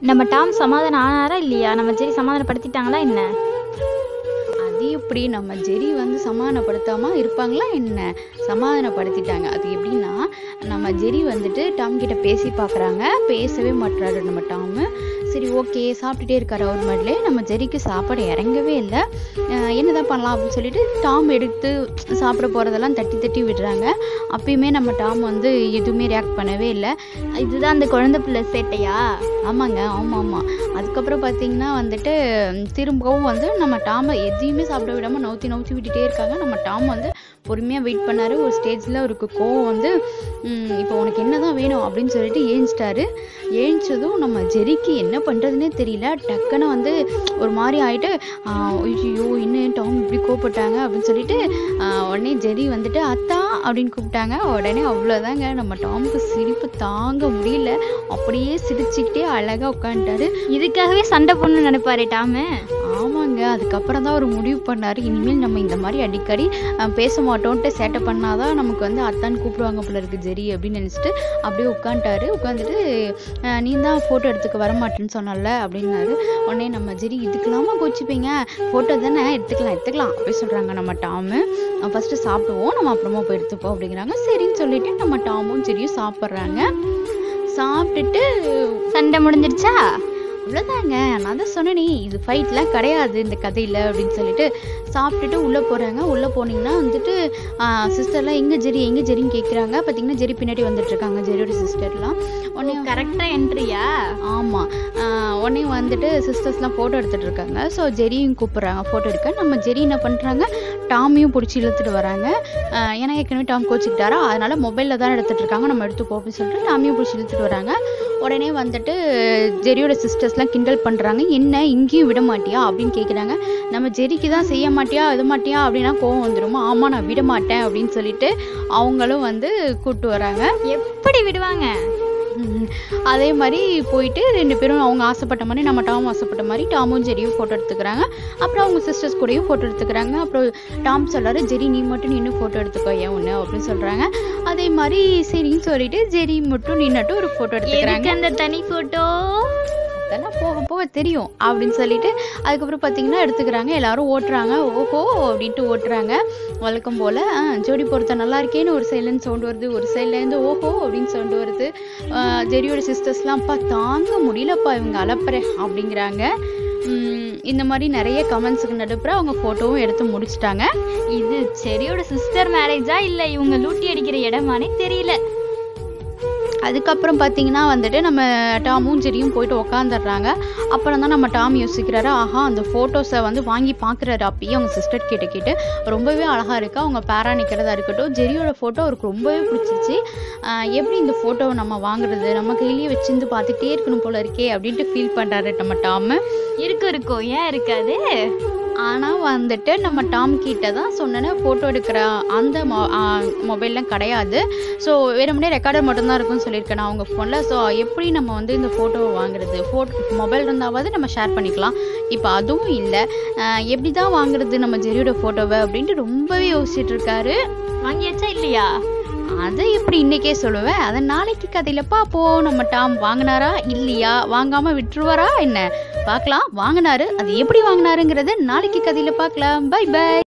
நம்ம டாம் சமாதானம் ஆனாரா இல்லையா நம்ம ஜெரி சமாதானப்படுத்திட்டாங்களா என்ன அது எப்படி நம்ம ஜெரி வந்து சமாதானப்படுத்தாமல் இருப்பாங்களா என்ன சமாதானப்படுத்திட்டாங்க அது எப்படின்னா நம்ம ஜெரி வந்துட்டு டாம் கிட்ட பேசி பார்க்குறாங்க பேசவே மாட்டுறாரு நம்ம டாமு சரி ஓகே சாப்பிட்டுட்டே இருக்காரு அவர் மாதிரிலே நம்ம ஜெரிக்கு சாப்பாடு இறங்கவே இல்லை அஹ் என்னதான் பண்ணலாம் அப்படின்னு சொல்லிட்டு டாம் எடுத்து சாப்பிட போகிறதெல்லாம் தட்டி தட்டி விடுறாங்க அப்பயுமே நம்ம டாம் வந்து எதுவுமே ரியாக்ட் பண்ணவே இல்லை இதுதான் அந்த குழந்தை பிள்ளை சேட்டையா ஆமாங்க ஆமாம் ஆமாம் அதுக்கப்புறம் பார்த்தீங்கன்னா வந்துட்டு ம், திரும்பவும் வந்து நம்ம டாமை எதையுமே சாப்பிட விடாமல் நவுத்தி நவுத்தி விட்டுட்டே இருக்காங்க நம்ம டாம் வந்து பொறுமையாக வெயிட் பண்ணாரு ஒரு ஸ்டேஜில் அவருக்கு கோவம் வந்து ம், இப்போ உனக்கு என்ன தான் வேணும் அப்படின்னு சொல்லிட்டு ஏஞ்சிட்டாரு ஏஞ்சதும் நம்ம ஜெரிக்கு என்ன பண்ணுறதுனே தெரியல டக்குன்னு வந்து ஒரு மாதிரி ஆயிட்டு ஐயோ இன்னும் டாம் இப்படி கோவப்பட்டாங்க அப்படின்னு சொல்லிட்டு ஆ, உடனே ஜெரி வந்துட்டு அத்தா அப்படின்னு கூப்பிட்டாங்க உடனே அவ்வளோதாங்க நம்ம டாமுக்கு சிரிப்பு தாங்க முடியல அப்படியே சிரிச்சுக்கிட்டே அழகாக உட்காந்துட்டாரு இதுக்காகவே சண்டை போடணும்னு நினைப்பாரு டாமு ஆமாங்க அதுக்கப்புறம் தான் அவர் முடிவு பண்ணார் இனிமேல் நம்ம இந்த மாதிரி அடிக்கடி அஹ், பேச மாட்டோன்ட்டு சேட்டை பண்ணாதான் நமக்கு வந்து அத்தான் கூப்பிடுவாங்க போல இருக்கு ஜெரி அப்படின்னு நினச்சிட்டு அப்படியே உட்காந்துட்டாரு உட்காந்துட்டு நீ தான் ஃபோட்டோ எடுத்துக்க வர மாட்டேன்னு சொன்னல அப்படின்னாரு உடனே நம்ம ஜெரி இதுக்கெல்லாமா கோச்சிப்பீங்க ஃபோட்டோ தானே எடுத்துக்கலாம் எடுத்துக்கலாம் அப்படி சொல்கிறாங்க நம்ம டாமு ஃபஸ்ட்டு சாப்பிடுவோம் நம்ம அப்புறமா போய் எடுத்துப்போம் அப்படிங்கிறாங்க சரின்னு சொல்லிட்டு நம்ம டாமும் ஜெரியும் சாப்பிட்றாங்க சாப்பிட்டுட்டு சண்டை முடிஞ்சிருச்சா அவ்வளோதாங்க நான் தான் சொன்னேனே இது ஃபைட்லாம் கிடையாது இந்த கதையில் அப்படின்னு சொல்லிட்டு சாப்பிட்டுட்டு உள்ளே போகிறாங்க உள்ளே போனீங்கன்னா வந்துட்டு சிஸ்டர்லாம் எங்கே ஜெரி எங்கே ஜெரின்னு கேட்குறாங்க பார்த்தீங்கன்னா ஜெரி பின்னாடி வந்துட்டு இருக்காங்க ஜெரியோட சிஸ்டர்லாம் உடனே கரெக்டா என்ட்ரியா ஆமாம் உடனே வந்துட்டு சிஸ்டர்ஸ்லாம் ஃபோட்டோ எடுத்துகிட்டு இருக்காங்க ஸோ ஜெரியும் கூப்பிட்றாங்க ஃபோட்டோ எடுக்க நம்ம ஜெரி என்ன பண்ணுறாங்க டாமையும் பிடிச்சி இழுத்துட்டு வராங்க ஆஹ் ஏன்னா ஏற்கனவே டாம் கோச்சிக்கிட்டாரா அதனால மொபைலில் தான் எடுத்துகிட்டு இருக்காங்க நம்ம எடுத்துப்போம் அப்படின்னு சொல்லிட்டு டாமையும் பிடிச்சி இழுத்துட்டு வராங்க உடனே வந்துட்டு ஜெரியோட சிஸ்டர்ஸ்லாம் கிண்டல் பண்ணுறாங்க என்ன இங்கேயும் விட மாட்டியா அப்படின்னு கேட்குறாங்க நம்ம ஜெரிக்கு தான் செய்ய மாட்டியா இது மாட்டியா அப்படின்னா கோவம் வந்துருமா ஆமாம் நான் விட மாட்டேன் அப்படின்னு சொல்லிட்டு அவங்களும் வந்து கூப்பிட்டு வராங்க எப்படி விடுவாங்க ம். அதே மாதிரி போயிட்டு ரெண்டு பேரும் அவங்க ஆசைப்பட்ட மாதிரி நம்ம டாம் ஆசைப்பட்ட மாதிரி டாமும் ஜெரியும் ஃபோட்டோ எடுத்துக்கிறாங்க அப்புறம் அவங்க சிஸ்டர்ஸ் கூடயும் ஃபோட்டோ எடுத்துக்கிறாங்க அப்புறம் டாம் சொல்றாரு ஜெரி நீ மட்டும் நின்று ஃபோட்டோ எடுத்துக்கோ ஏன் ஒன்று அப்படின்னு சொல்கிறாங்க அதே மாதிரி சரின்னு சொல்லிட்டு ஜெரி மட்டும் நின்னுட்டு ஒரு ஃபோட்டோ எடுத்துக்கிறாங்க எதுக்கு அந்த தனி போட்டோ அதெல்லாம் போக போக தெரியும் அப்படின்னு சொல்லிட்டு அதுக்கப்புறம் பார்த்தீங்கன்னா எடுத்துக்கிறாங்க எல்லாரும் ஓட்டுறாங்க ஓஹோ அப்படின்ட்டு ஓட்டுறாங்க வழக்கம் போல் ஜோடி பொறுத்த நல்லா இருக்கேன்னு ஒரு சைட்லேருந்து சவுண்ட் வருது ஒரு சைட்லேருந்து ஓஹோ அப்படின்னு சவுண்ட் வருது ஆஹ் ஜெரியோட சிஸ்டர்ஸ்லாம்ப்பா தாங்க முடியலப்பா இவங்க அலப்பற அப்படிங்கிறாங்க உம் இந்த மாதிரி நிறைய கமெண்ட்ஸுக்கு நடுப்புற அவங்க ஃபோட்டோவும் எடுத்து முடிச்சிட்டாங்க இது செரியோட சிஸ்டர் மேரேஜா இல்ல இவங்க லூட்டி அடிக்கிற இடமானே தெரியல அதுக்கப்புறம் பார்த்தீங்கன்னா வந்துட்டு நம்ம டாமும் ஜெரியும் போயிட்டு உக்காந்துடுறாங்க அப்புறம் தான் நம்ம டாம் யோசிக்கிறாரு ஆஹா அந்த ஃபோட்டோஸை வந்து வாங்கி பார்க்குறாரு அப்பயே அவங்க சிஸ்டர் கிட்ட கேட்டு ரொம்பவே அழகாக இருக்கு அவங்க பேரா நிற்கிறதா இருக்கட்டும் ஜெரியோட ஃபோட்டோ அவருக்கு ரொம்பவே பிடிச்சிருச்சு ஆஹ் எப்படி இந்த ஃபோட்டோவை நம்ம வாங்குறது நம்ம கையிலேயே வச்சிருந்து பார்த்துக்கிட்டே இருக்கணும் போல இருக்கே அப்படின்ட்டு ஃபீல் பண்ணுறாரு நம்ம டாமு இருக்கும் இருக்கும் ஏன் இருக்காது ஆனால் வந்துட்டு நம்ம டாம் கிட்ட தான் சொன்னேன்னு ஃபோட்டோ எடுக்கிற அந்த மொ மொபைல்லாம் கிடையாது ஸோ வெறுமனே ரெக்கார்டர் மட்டும்தான் இருக்கும்னு சொல்லியிருக்கேன் நான் அவங்க ஃபோனில் ஸோ எப்படி நம்ம வந்து இந்த ஃபோட்டோவை வாங்குறது ஃபோட்டோ மொபைல் இருந்தாவது நம்ம ஷேர் பண்ணிக்கலாம் இப்போ அதுவும் இல்லை எப்படி தான் வாங்குறது நம்ம ஜெரியோட ஃபோட்டோவை அப்படின்ட்டு ரொம்பவே யோசிச்சுட்டு இருக்காரு வாங்கியாச்சா இல்லையா அதை எப்படி இன்னைக்கே சொல்லுவேன் அதை நாளைக்கு கதையில பார்ப்போம் நம்ம டாம் வாங்கினாரா இல்லையா வாங்காம விட்டுருவாரா என்ன பார்க்கலாம் வாங்கினாரு அது எப்படி வாங்கினாருங்கிறத நாளைக்கு கதையில பார்க்கலாம் பை பை